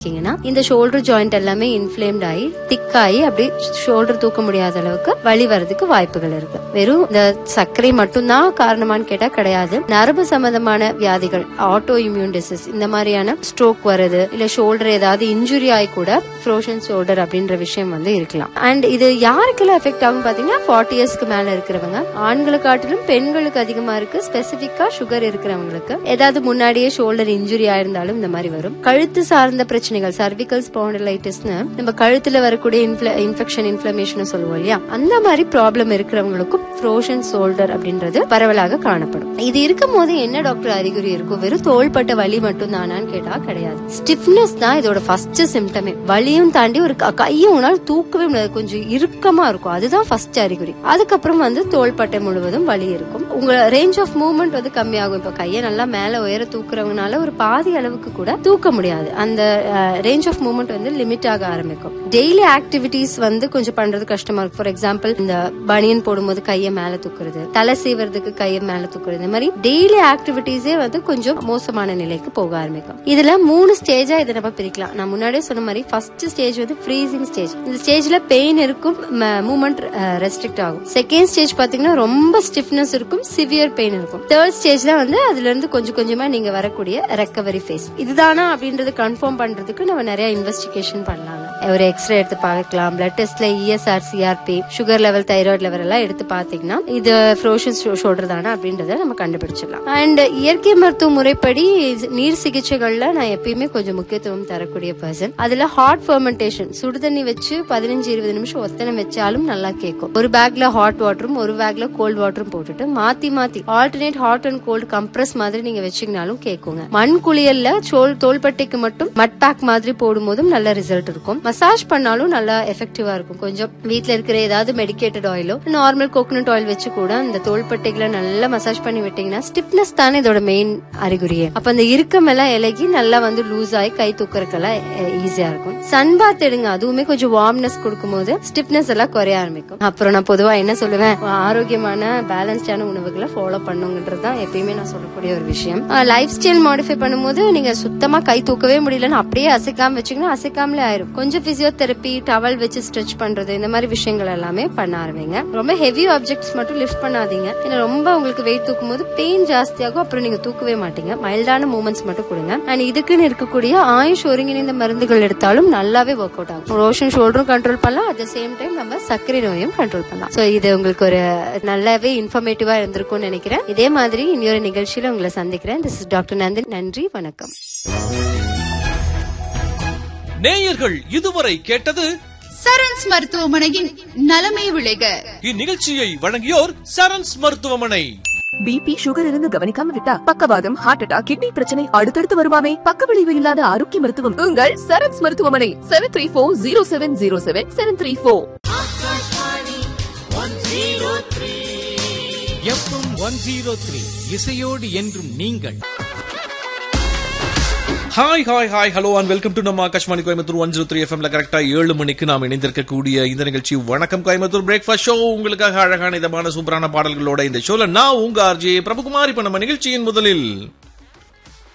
இருக்கீங்கன்னா இந்த shoulder joint எல்லாமே இன்ஃபிளேம்ட் ஆகி திக் ஆகி அப்படி ஷோல்டர் தூக்க முடியாத அளவுக்கு வலி வரதுக்கு வாய்ப்புகள் இருக்கு வெறும் இந்த சர்க்கரை மட்டும்தான் காரணமான்னு கேட்டா கிடையாது நரம்பு சம்பந்தமான வியாதிகள் ஆட்டோ இம்யூன் டிசீஸ் இந்த மாதிரியான ஸ்ட்ரோக் வருது இல்ல ஷோல்டர் ஏதாவது இன்ஜுரி ஆகி கூட ஃப்ரோஷன் ஷோல்டர் அப்படின்ற விஷயம் வந்து இருக்கலாம் அண்ட் இது யாருக்கெல்லாம் எஃபெக்ட் ஆகும் பாத்தீங்கன்னா ஃபார்ட்டி இயர்ஸ்க்கு மேல இருக்கிறவங்க ஆண்களை காட்டிலும் பெண்களுக்கு அதிகமா இருக்கு ஸ்பெசிபிக்கா சுகர் இருக்கிறவங்களுக்கு ஏதாவது முன்னாடியே ஷோல்டர் இன்ஜுரி ஆயிருந்தாலும் இந்த மாதிரி வரும் கழுத்து சார்ந்த பிரச்சனைகள் சர்விக்கல் ஸ்பாண்டிலைட்டிஸ்னு நம்ம கழுத்துல வரக்கூடிய இன்ஃபெக்ஷன் இன்ஃபிளமேஷன் சொல்லுவோம் இல்லையா அந்த மாதிரி ப்ராப்ளம் இருக்கிறவங்களுக்கும் ஃப்ரோஷன் ஷோல்டர் அப்படின்றது பரவலாக காணப்படும் இது இருக்கும் போது என்ன டாக்டர் அறிகுறி இருக்கும் வெறும் தோள்பட்ட வலி மட்டும் தானான்னு கேட்டா கிடையாது ஸ்டிஃப்னஸ் தான் இதோட ஃபர்ஸ்ட் சிம்டமே வலியும் தாண்டி ஒரு க- கையை உங்களால் தூக்கவே முடியாது கொஞ்சம் இறுக்கமா இருக்கும் அதுதான் ஃபர்ஸ்ட் அறிகுறி அதுக்கப்புறம் வந்து தோள்பட்டை முழுவதும் வலி இருக்கும் உங்க ரேஞ்ச் ஆஃப் மூவ்மெண்ட் வந்து கம்மியாகும் இப்ப கையை நல்லா மேல உயர தூக்குறவங்கனால ஒரு பாதி அளவுக்கு கூட தூக்க முடியாது அந்த ரேஞ்ச் ஆஃப் மூவ்மெண்ட் வந்து லிமிட் ஆக ஆரம்பிக்கும் டெய்லி ஆக்டிவிட்டிஸ் வந்து கொஞ்சம் பண்றது கஷ்டமா இருக்கும் ஃபார் எக்ஸாம்பிள் இந்த பனியன் போடும்போது கையை மேல தூக்குறது தலை சீவறதுக்கு கையை மேல தூக்குறது இந்த மாதிரி டெய்லி ஆக்டிவிட்டிஸே வந்து கொஞ்சம் மோசமான நிலைக்கு போக ஆரம்பிக்கும் இதுல மூணு ஸ்டேஜா இதை நம்ம பிரிக்கலாம் நான் முன்னாடியே சொன்ன மாதிரி ஃபர்ஸ்ட் ஸ்டேஜ் வந்து ஃப்ரீசிங் ஸ்டேஜ் இந்த ஸ்டேஜ்ல பெயின் இருக்கும் மூமெண்ட் ரெஸ்ட்ரிக்ட் ஆகும் செகண்ட் ஸ்டேஜ் பாத்தீங்கன்னா ரொம்ப ஸ்டிஃப்னஸ் இருக்கும் சிவியர் பெயின் இருக்கும் தேர்ட் ஸ்டேஜ்ல வந்து அதுல இருந்து கொஞ்சம் கொஞ்சமா நீங்க வரக்கூடிய ரெக்கவரி ஃபேஸ் இதுதானா அப்படின்றது கன்ஃபார்ம் பண்றதுக்கு நம்ம நிறைய இன்வெஸ்டிகேஷன் பண்ணலாங்க ஒரு எக்ஸ்ரே எடுத்து பார்க்கலாம் பிளட் டெஸ்ட்ல ESR CRP sugar level thyroid level எல்லாம் எடுத்து பாத்தீங்கன்னா இது ஃப்ரோஷன் ஷோல்டர் தானே அப்படின்றத நம்ம கண்டுபிடிச்சிடலாம் அண்ட் இயற்கை மருத்துவ முறைப்படி நீர் சிகிச்சைகள்ல நான் எப்பயுமே கொஞ்சம் முக்கியத்துவம் தரக்கூடிய பர்சன் அதுல ஹாட் ஃபர்மெண்டேஷன் சுடுதண்ணி வச்சு பதினஞ்சு இருபது நிமிஷம் ஒத்தனை வச்சாலும் நல்லா கேட்கும் ஒரு பேக்ல ஹாட் வாட்டரும் ஒரு பேக்ல கோல்ட் வாட்டரும் போட்டுட்டு மாத்தி மாத்தி alternate hot and cold compress மாதிரி நீங்க வச்சீங்கனாலும் கேட்குங்க மண் குளியல்ல சோல் தோள்பட்டைக்கு மட்டும் மட் பேக் மாதிரி போடும்போதும் நல்ல ரிசல்ட் இருக்கும் மசாஜ் பண்ணாலும் நல்லா எஃபெக்டிவா இருக்கும் கொஞ்சம் வீட்ல இருக்கிற ஏதாவது மெடிக்கேட்டட் ஆயிலோ நார்மல் கோகனட் ஆயில் வச்சு கூட இந்த தோள்பட்டைகளை நல்லா மசாஜ் பண்ணி விட்டீங்கன்னா ஸ்டிஃப்னஸ் தானே இதோட மெயின் அறிகுறியே அப்ப அந்த இறுக்கம் எல்லாம் இலகி நல்லா வந்து லூஸ் ஆகி கை தூக்கறதுக்கெல்லாம் ஈஸியா இருக்கும் சன் பாத் எடுங்க அதுவுமே கொஞ்சம் வார்ம்னஸ் கொடுக்கும்போது ஸ்டிஃப்னஸ் எல்லாம் குறைய ஆரம்பிக்கும் அப்புறம் நான் பொதுவா என்ன சொல்லுவேன் ஆரோக்கியமான பேலன்ஸ்டான உணவுகளை ஃபாலோ பண்ணுங்கிறது தான் எப்பயுமே நான் சொல்லக்கூடிய ஒரு விஷயம் லைஃப் ஸ்டைல் மாடிஃபை பண்ணும்போது நீங்க சுத்தமா கை தூக்கவே முடியலன்னு அப்படியே அசைக்காம வச்சீங்கன்னா அசைக்காமலே ஆயிரும் கொஞ்சம் பிசியோதெரப்பி டவல் வச்சு ஸ்ட்ரெச் பண்றது இந்த மாதிரி விஷயங்கள் எல்லாமே பண்ண ஆரம்பிங்க ரொம்ப ஹெவி ஆப்ஜெக்ட்ஸ் மட்டும் லிஃப்ட் பண்ணாதீங்க ஏன்னா ரொம்ப உங்களுக்கு வெயிட் தூக்கும் போது பெயின் ஜாஸ்தியாகும் அப்புறம் நீங்க தூக்கவே மாட்டீங்க மைல்டான மூமெண்ட்ஸ் மட்டும் கொடுங்க அண்ட் இதுக்குன்னு இருக்கக்கூடிய ஆயுஷ் ஒருங்கிணைந்த மருந்துகள் எடுத்தாலும் நல்லாவே ஒர்க் அவுட் ஆகும் ரோஷன் ஷோல்டரும் கண்ட்ரோல் பண்ணலாம் அட் த சேம் டைம் நம்ம சர்க்கரை நோயும் கண்ட்ரோல் பண்ணலாம் சோ இது உங்களுக்கு ஒரு நல்லாவே இன்ஃபர்மேட்டிவா இருந்திருக்கும்னு நினைக்கிறேன் இதே மாதிரி இன்னொரு நிகழ்ச்சியில உங்களை சந்திக்கிறேன் திஸ் இஸ் டாக்டர் நந்தின் நன்றி வணக்கம் நேயர்கள் இதுவரை கேட்டது சரண்ஸ் மருத்துவமனையின் நலமே விளைக இந்நிகழ்ச்சியை வழங்கியோர் சரண்ஸ் மருத்துவமனை பிபி சுகர் இருந்து கவனிக்காம விட்டா பக்கவாதம் ஹார்ட் அட்டாக் கிட்னி பிரச்சனை அடுத்தடுத்து வருமாமே பக்க விளைவு இல்லாத ஆரோக்கிய மருத்துவம் உங்கள் சரண்ஸ் மருத்துவமனை seven three four zero seven zero seven seven three four FM one zero three இசையோடு என்றும் நீங்கள் hi hi hi hello and welcome to நம்ம Akashvani Coimbatore one zero three எஃப்எம்ல கரெக்டா ஏழு மணிக்கு நாம் இணைந்திருக்கக்கூடிய இந்த நிகழ்ச்சி வணக்கம் கோயம்புத்தூர் பிரேக்ஃபாஸ்ட் ஷோ உங்களுக்காக அழகான இதமான சூப்பரான பாடல்களோட இந்த ஷோல நான் உங்க ஆர்ஜே பிரபுகுமார் இப்ப நம்ம நிகழ்ச்சியின் முதலில்